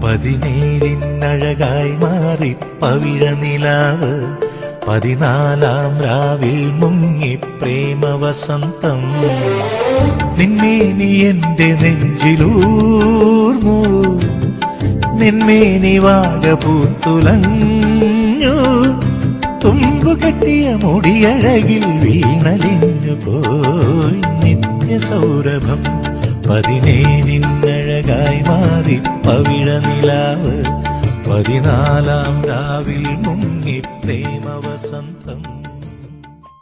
പതിനേഴിനഴകായി മാറി പവിഴ നിലാവ് പതിനാലാം രാവിൽ മുങ്ങി പ്രേമ വസന്തം നിന്നെ നീ എന്റെ നെഞ്ചിലൂർന്നു നിന്മേനി വാഗപൂത്തുലഞ്ഞു തുമ്പു കെട്ടിയ മുടിയഴകിൽ വീണലിഞ്ഞു പോയി നിത്യസൗരഭം പതിനേഴിനഴകായി മാറി പവിഴ നിലാവ് പതിനാലാം രാവിൽ മുങ്ങി പ്രേമ വസന്തം